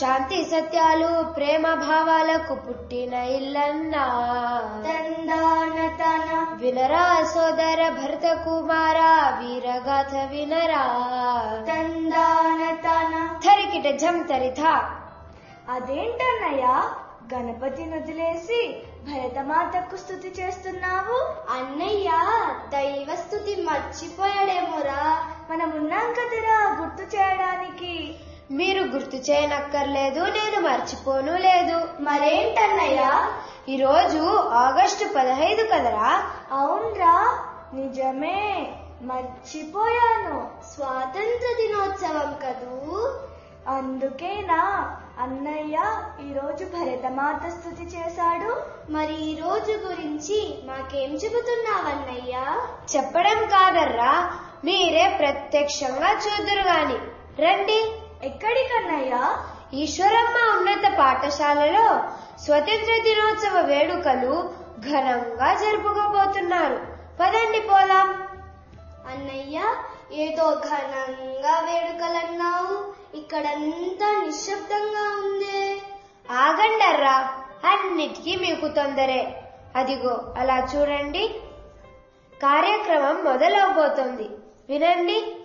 శాంతి సత్యాలు ప్రేమ భావాలకు పుట్టిన ఇల్లన్నా తందాన తన వినరా సోదర భరత కుమార వీరగాథ వినరా తందాన తన థరికిట జం తరిథ అదేంటన్నయ్య గణపతి వదిలేసి భరతమాతకు స్థుతి చేస్తున్నావు అన్నయ్య దైవ స్థుతి మర్చిపోయాడేమోరా మనం ఉన్నాం కదరా గుర్తు చేయడానికి మీరు గుర్తు చేయనక్కర్లేదు నేను మర్చిపోను లేదు మరేంటన్నయ్య ఈ రోజు ఆగస్టు పదహైదు కదరా అవునరా నిజమే మర్చిపోయాను స్వాతంత్ర దినోత్సవం కదూ అందుకేనా అన్నయ్య ఈరోజు భరతమాత స్థుతి చేశాడు మరి ఈ రోజు గురించి మాకేం చెబుతున్నావన్నయ్య చెప్పడం కాదర్రా మీరే ప్రత్యక్షంగా చూదురు గాని రండి ఎక్కడికన్నయ్య ఈశ్వరమ్మ ఉన్నత పాఠశాలలో స్వతంత్ర దినోత్సవ వేడుకలు ఘనంగా జరుపుకోబోతున్నారు పదండి పోదాం అన్నయ్య ఏదో ఘనంగా వేడుకలన్నావు ఇక్కడంతా నిశ్శబ్దంగా ఉందే ఆగండర్రా అన్నిటికీ మీకు తొందరే అదిగో అలా చూడండి కార్యక్రమం మొదలవబోతోంది వినండి